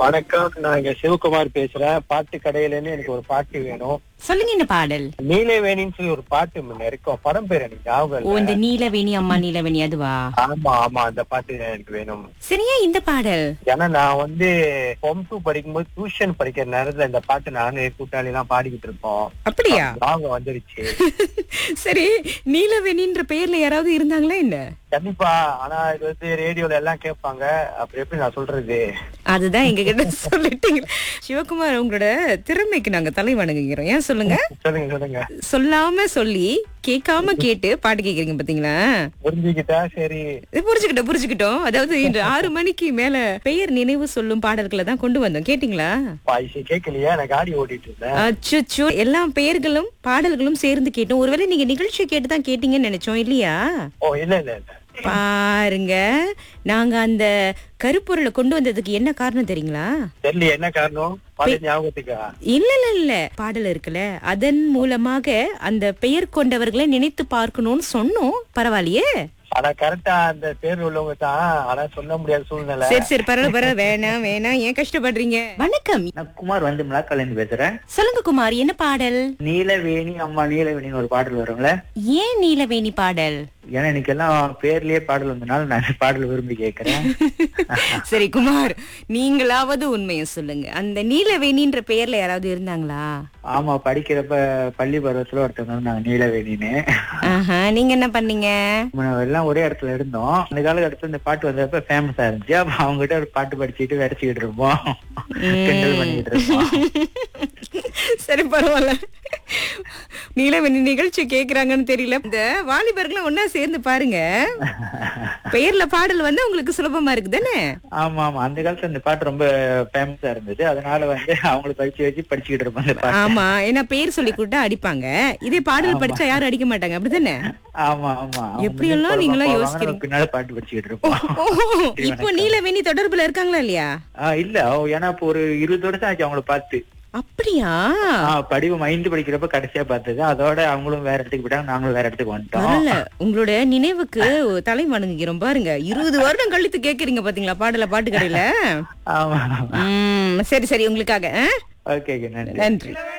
வணக்கம் நான் இங்க சிவகுமார் பேசுறேன் பாட்டு கடையிலன்னு எனக்கு ஒரு பாட்டு வேணும் சொல்லுங்க இந்த பாடல் நீலவேணின்னு சொல்லி ஒரு பாட்டு முன்ன இருக்கும் படம் பேர் எனக்கு ஞாபகம் ஓ இல்ல இந்த நீலவேணி அம்மா நீலவேணி அதுவா ஆமா ஆமா அந்த பாட்டு எனக்கு வேணும் சரியா இந்த பாடல் ஏன்னா நான் வந்து பொம் டூ படிக்கும்போது டியூஷன் படிக்கிற நேரத்துல இந்த பாட்டு நானு கூட்டாளி எல்லாம் பாடிக்கிட்டு இருப்போம் அப்படியா ஞாபகம் வந்துருச்சு சரி நீலவேணின்ற பெயர்ல யாராவது இருந்தாங்களா என்ன கண்டிப்பா ஆனா இது வந்து ரேடியோல எல்லாம் கேட்பாங்க அப்புறம் எப்படி நான் சொல்றது அதுதான் எங்க கிட்ட சொல்லிட்டீங்க சிவகுமார் உங்களோட திறமைக்கு நாங்க தலை வணங்குகிறோம் ஏன் சொல்லுங்க சொல்லுங்க சொல்லுங்க சொல்லாம சொல்லி கேட்காம கேட்டு பாட்டு கேக்குறீங்க பாத்தீங்களா புரிஞ்சுக்கிட்டா சரி இது புரிஞ்சுக்கிட்டோம் புரிஞ்சுக்கிட்டோம் அதாவது இன்று ஆறு மணிக்கு மேல பெயர் நினைவு சொல்லும் பாடல்களை தான் கொண்டு வந்தோம் கேட்டீங்களா பாய்ச்சி கேட்கலையா நான் காடி ஓட்டிட்டு இருந்தேன் அச்சோ எல்லா பெயர்களும் பாடல்களும் சேர்ந்து கேட்டோம் ஒருவேளை நீங்க நிகழ்ச்சி கேட்டு தான் கேட்டீங்கன்னு நினைச்சோம் இல்லையா ஓ இல்ல இல்ல இல்ல பாருங்க நாங்க அந்த கருப்பொருளை கொண்டு வந்ததுக்கு என்ன காரணம் தெரியுங்களா தெரியல என்ன காரணம் பாட்டு ஞாபகத்துக்கா இல்ல இல்ல இல்ல பாடல் இருக்குல்ல அதன் மூலமாக அந்த பெயர் கொண்டவர்களை நினைத்து பார்க்கணும்னு சொன்னோம் பரவாயில்லையே ஆனா கரெக்டா அந்த பேர் உள்ளவங்க தான் ஆனா சொல்ல முடியாத சூழ்நிலை சரி சரி பரவாயில்ல பரவாயில்ல வேணாம் வேணாம் ஏன் கஷ்டப்படுறீங்க வணக்கம் நான் குமார் வந்து மிளாக்காலேருந்து பேசுறேன் சொல்லுங்க குமார் என்ன பாடல் நீலவேணி அம்மா நீலவேணின்னு ஒரு பாடல் வரும்ல ஏன் நீலவேணி பாடல் ஏன்னா எனக்கு எல்லாம் பேர்லயே பாடல் வந்தனால நான் பாடல் விரும்பி கேட்கறேன் சரி குமார் நீங்களாவது உண்மையை சொல்லுங்க அந்த நீலவேணின்ற பெயர்ல யாராவது இருந்தாங்களா ஆமா படிக்கிறப்ப பள்ளி பருவத்துல ஒருத்தவங்க இருந்தாங்க நீலவேணின்னு ஆஹா நீங்க என்ன பண்ணீங்க நம்ம எல்லாம் ஒரே இடத்துல இருந்தோம் அந்த காலகட்டத்துல இந்த பாட்டு வந்தப்ப ஃபேமஸா இருந்துச்சு அப்ப அவங்க கிட்ட ஒரு பாட்டு படிச்சுட்டு வரைச்சிக்கிட்டு இருப்போம் கிண்டல் பண்ணிக்கிட்டு இருப்போம் சரி பரவாயில்ல நீலவேணி நிகழ்ச்சி கேக்குறாங்கன்னு தெரியல இந்த வாலிபர்களும் ஒன்னா சேர்ந்து பாருங்க பெயர்ல பாடல் வந்து உங்களுக்கு சுலபமா இருக்கு தானே ஆமா ஆமா அந்த காலத்துல இந்த பாட்டு ரொம்ப ஃபேமஸா இருந்தது அதனால வந்து அவங்களை படிச்சு வச்சு படிச்சுக்கிட்டு இருப்போம் அந்த பாட்டு ஆமா ஏன்னா பேர் சொல்லி கூட்டா அடிப்பாங்க இதே பாடல் படிச்சா யாரும் அடிக்க மாட்டாங்க அப்படிதானே ஆமா ஆமா அவங்க எப்படியெல்லாம் முன்னாடி நீங்களா போவாங்க, யோசிக்கிறீங்க? நம்ம பின்னால பாட்டு படிச்சுக்கிட்டு இருப்போம் ஓ, இப்போ நீலவேணி தொடர்புல இருக்காங்களா இல்லையா ஆஹ் இல்ல அவ- ஏன்னா இப்போ ஒரு இருபது வருஷம் ஆச்சு அவங்கள பார்த்து அப்படியா ஆஹ் படிவம் ஐந்து படிக்கிறப்ப கடைசியா பார்த்தது அதோட அவங்களும் வேற இடத்துக்கு போயிட்டாங்க நாங்களும் வேற இடத்துக்கு வந்துட்டோம் பரவாயில்ல உங்களோட நினைவுக்கு தலை வணங்குகிறோம் பாருங்க இருபது வருடம் கழித்து கேக்குறீங்க பாத்தீங்களா பாடல பாட்டு கடையில ஆமா உம் சரி சரி உங்களுக்காக ஆ? ஓகே நன்றி நன்றி